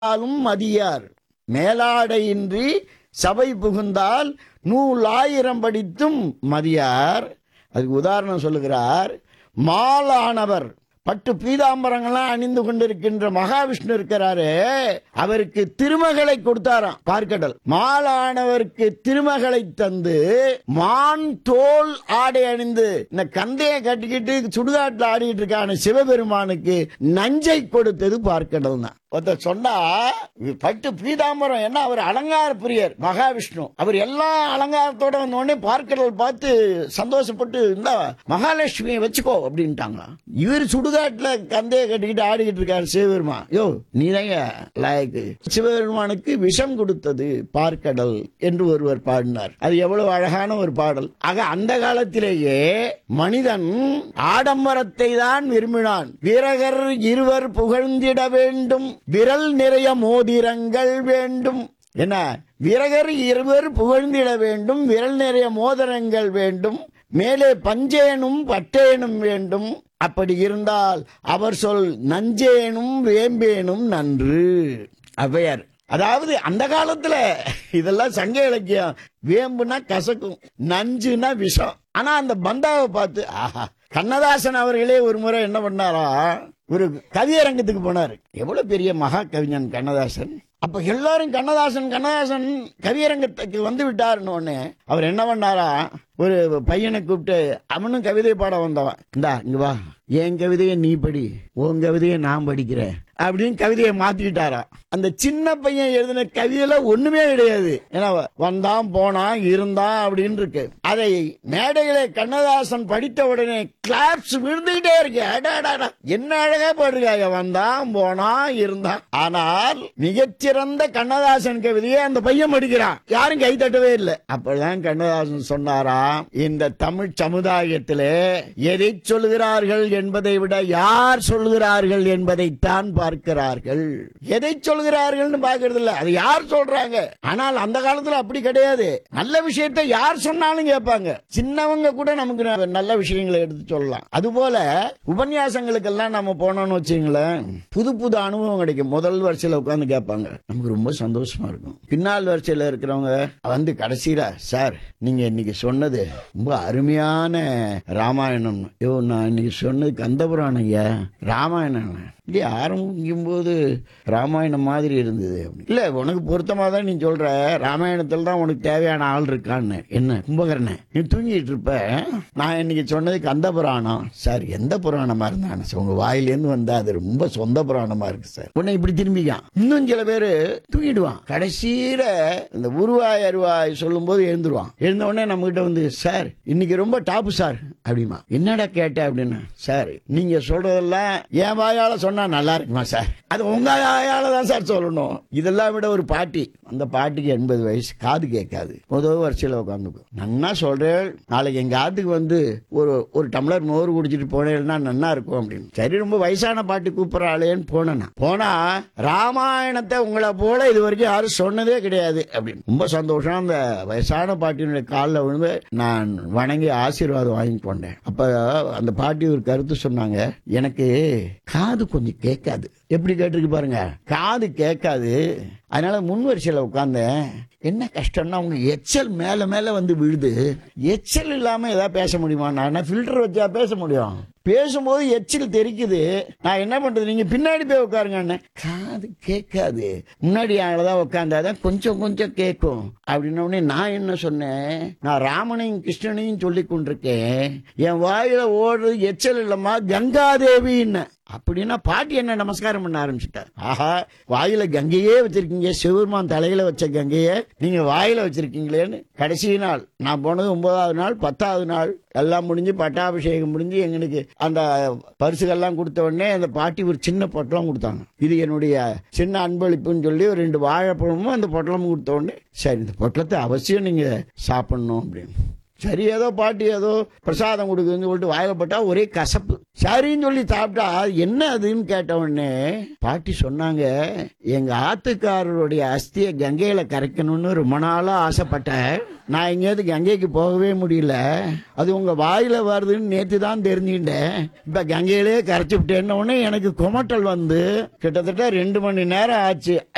ஆளும் மதியார் மேலாடையின்றி சபை புகுந்தால் நூல் ஆயிரம் படித்தும் மதியார் அதுக்கு உதாரணம் சொல்லுகிறார் மாலானவர் பட்டு பீதாம்பரங்கள்லாம் அணிந்து கொண்டிருக்கின்ற மகாவிஷ்ணு இருக்கிறாரு அவருக்கு திருமகளை கொடுத்தாராம் பார்க்கடல் மாலானவருக்கு திருமகளை தந்து மான் தோல் ஆடை அணிந்து இந்த கந்தையை கட்டிக்கிட்டு சுடுகாட்டில் ஆடிட்டு இருக்கான சிவபெருமானுக்கு நஞ்சை கொடுத்தது பார்க்கடல் தான் ஒருத்தர் சொன்னா பட்டு பீதாம்பரம் என்ன அவர் அலங்கார பிரியர் மகாவிஷ்ணு அவர் எல்லா அலங்காரத்தோட வந்த உடனே பார்க்கடல் பார்த்து சந்தோஷப்பட்டு இந்த மகாலட்சுமியை வச்சுக்கோ அப்படின்ட்டாங்க இவர் சுடுகாட்டுல கந்தையை கட்டிக்கிட்டு ஆடிக்கிட்டு இருக்காரு சிவபெருமா யோ நீதாங்க லாயக்கு சிவபெருமானுக்கு விஷம் கொடுத்தது பார்க்கடல் என்று ஒருவர் பாடினார் அது எவ்வளவு அழகான ஒரு பாடல் ஆக அந்த காலத்திலேயே மனிதன் ஆடம்பரத்தை தான் விரும்பினான் வீரகர் இருவர் புகழ்ந்திட வேண்டும் விரல் நிறைய மோதிரங்கள் வேண்டும் என்ன வீரகர் இருவர் புகழ்ந்திட வேண்டும் விரல் நிறைய மோதிரங்கள் வேண்டும் மேலே பஞ்சேனும் பட்டேனும் வேண்டும் அப்படி இருந்தால் அவர் சொல் நஞ்சேனும் வேம்பேனும் நன்று ஔவையார் அதாவது அந்த காலத்துல இதெல்லாம் சங்க இலக்கியம் வேம்புனா கசக்கும் நஞ்சுனா விஷம் ஆனா அந்த பந்தாவை பார்த்து ஆஹா கண்ணதாசன் அவர்களே ஒரு முறை என்ன பண்ணாரா ஒரு கவியரங்கத்துக்கு போனாரு எவ்வளவு பெரிய மகா கவிஞன் கண்ணதாசன் அப்ப எல்லாரும் கண்ணதாசன் கண்ணதாசன் கவியரங்கத்துக்கு வந்து விட்டாருன்னு உடனே அவர் என்ன பண்ணாரா ஒரு பையனை கூப்பிட்டு அவனும் கவிதை பாட வந்தவன் இந்தா இங்க வா என் கவிதையை நீ படி உன் கவிதையை நான் படிக்கிறேன் அப்படின்னு கவிதையை மாத்திக்கிட்டாராம் அந்த சின்ன பையன் எழுதின கவிதையில ஒண்ணுமே கிடையாது ஏன்னா வந்தான் போனான் இருந்தான் அப்படின்னு இருக்கு அதை மேடையில கண்ணதாசன் படித்த உடனே கிளாப்ஸ் விழுந்துகிட்டே இருக்கு அடாடாடா. என்ன அழகா பாடுறாங்க வந்தான் போனான் இருந்தான் ஆனால் மிகச்சிறந்த கண்ணதாசன் கவிதையை அந்த பையன் படிக்கிறான் யாரும் கை தட்டவே இல்லை அப்பதான் கண்ணதாசன் சொன்னாராம் இந்த தமிழ் சமுதாயத்திலே எதை சொல்கிறார்கள் என்பதை விட யார் சொல்கிறார்கள் என்பதைத்தான் பார்க்கிறார்கள் எதை சொல்கிறார்கள்னு பார்க்கறது இல்ல அது யார் சொல்றாங்க ஆனால் அந்த காலத்துல அப்படி கிடையாது நல்ல விஷயத்தை யார் சொன்னாலும் கேட்பாங்க சின்னவங்க கூட நமக்கு ந- நல்ல விஷயங்களை எடுத்து சொல்லலாம் அதுபோல உபன்யாசங்களுக்கெல்லாம் நம்ம போனோம்னு வச்சுங்களேன் புது புது அனுபவம் கிடைக்கும் முதல் வரிசையில உட்காந்து கேட்பாங்க நமக்கு ரொம்ப சந்தோஷமா இருக்கும் பின்னால் வரிசையில இருக்கிறவங்க வந்து கடைசியில சார் நீங்க இன்னைக்கு சொன்னது ரொம்ப அருமையான ராமாயணம் ஐயோ நான் இன்னைக்கு சொன்னது கந்தபுராணம் ஐயா ராமாயணம் இல்லையா ஆரம்பிக்கும் போது ராமாயணம் மாதிரி இருந்தது அப்படி. இல்ல உனக்கு பொருத்தமா தான் நீ சொல்ற ராமாயணத்துல தான் உனக்கு தேவையான ஆள் இருக்கான்னு என்ன கும்பகர்ணன் நீ தூங்கிட்டு இருப்ப நான் இன்னைக்கு சொன்னது கந்த புராணம் சார் எந்த புராணமா இருந்தானு சார் உங்க வாயிலேருந்து வந்தா அது ரொம்ப சொந்த புராணமா இருக்கு சார் உன்னை இப்படி திரும்பிக்கான் இன்னும் சில பேரு தூங்கிடுவான் கடைசியில இந்த உருவாய் அருவாய் சொல்லும் போது எழுந்துருவான் எழுந்த உடனே நம்ம கிட்ட வந்து சார் இன்னைக்கு ரொம்ப டாப்பு சார் அப்படிமா என்னடா கேட்ட அப்படின்னா சார் நீங்க சொல்றதெல்லாம் என் வாயால சொன்னா நல்லா இருக்குமா சார் அது உங்க வாயால தான் சார் சொல்லணும் இதெல்லாம் விட ஒரு பாட்டி அந்த பாட்டிக்கு எண்பது வயசு காது கேட்காது முதல் வரிசையில் உட்காந்துக்கும் நன்னா சொல்றேன் நாளைக்கு எங்க ஆத்துக்கு வந்து ஒரு ஒரு டம்ளர் மோர் குடிச்சிட்டு போனேன்னா நன்னா இருக்கும் அப்படின்னு சரி ரொம்ப வயசான பாட்டி கூப்பிடறாளேன்னு போனேன் நான். போனா ராமாயணத்தை உங்களை போல இது வரைக்கும் யாரும் சொன்னதே கிடையாது அப்படின்னு ரொம்ப சந்தோஷம் அந்த வயசான பாட்டியினுடைய காலில் விழுந்து நான் வணங்கி ஆசீர்வாதம் வாங்கி கொண்டேன் அப்ப அந்த பாட்டி ஒரு கருத்து சொன்னாங்க எனக்கு காது கொஞ்சம் கேட்காது எப்படி கேட்டிருக்கு பாருங்க காது கேட்காது அதனால முன் வரிசையில் உட்கார்ந்தேன் என்ன கஷ்டம்னா அவங்க எச்சல் மேல மேல வந்து விழுது எச்சல் இல்லாம ஏதாவது பேச முடியுமா நான் ஃபில்டர் வச்சா பேச முடியும் பேசும்போது எச்சில் தெரிக்குது நான் என்ன பண்றது நீங்க பின்னாடி போய் உட்காருங்க காது கேட்காது முன்னாடி தான் உட்காந்தாதான் கொஞ்சம் கொஞ்சம் கேட்கும் அப்படின்ன உடனே நான் என்ன சொன்னேன் நான் ராமனையும் கிருஷ்ணனையும் சொல்லி கொண்டிருக்கேன் என் வாயில ஓடுறது எச்சல் இல்லம்மா கங்காதேவின்னு அப்படின்னா பாட்டி என்ன நமஸ்காரம் பண்ண ஆரம்பிச்சுட்டார் ஆஹா வாயில கங்கையே வச்சிருக்கீங்க சிவபெருமான் தலையில வச்ச கங்கையை நீங்க வாயில வச்சிருக்கீங்களேன்னு கடைசி நாள் நான் போனது ஒன்பதாவது நாள் பத்தாவது நாள் எல்லாம் முடிஞ்சு பட்டாபிஷேகம் முடிஞ்சு எங்களுக்கு அந்த பரிசுகள்லாம் கொடுத்த உடனே அந்த பாட்டி ஒரு சின்ன பொட்டலம் கொடுத்தாங்க இது என்னுடைய சின்ன அன்பளிப்புன்னு சொல்லி ஒரு ரெண்டு வாழைப்பழமும் அந்த பொட்டலமும் கொடுத்த உடனே சரி இந்த பொட்டலத்தை அவசியம் நீங்க சாப்பிடணும் அப்படின்னு சரி ஏதோ பாட்டி ஏதோ பிரசாதம் கொடுக்குதுன்னு சொல்லிட்டு வாயிலப்பட்டா ஒரே கசப்பு சரின்னு சொல்லி சாப்பிட்டா அது என்ன அதுன்னு கேட்ட உடனே பாட்டி சொன்னாங்க எங்க ஆத்துக்காரருடைய அஸ்தியை கங்கையில கரைக்கணும்னு ரொம்ப நாளா ஆசைப்பட்டேன் நான் எங்கேயாவது கங்கைக்கு போகவே முடியல அது உங்க வாயில வருதுன்னு நேத்து தான் தெரிஞ்சுக்கிட்டேன் இப்ப கங்கையிலே கரைச்சு விட்டேன்ன உடனே எனக்கு குமட்டல் வந்து கிட்டத்தட்ட ரெண்டு மணி நேரம் ஆச்சு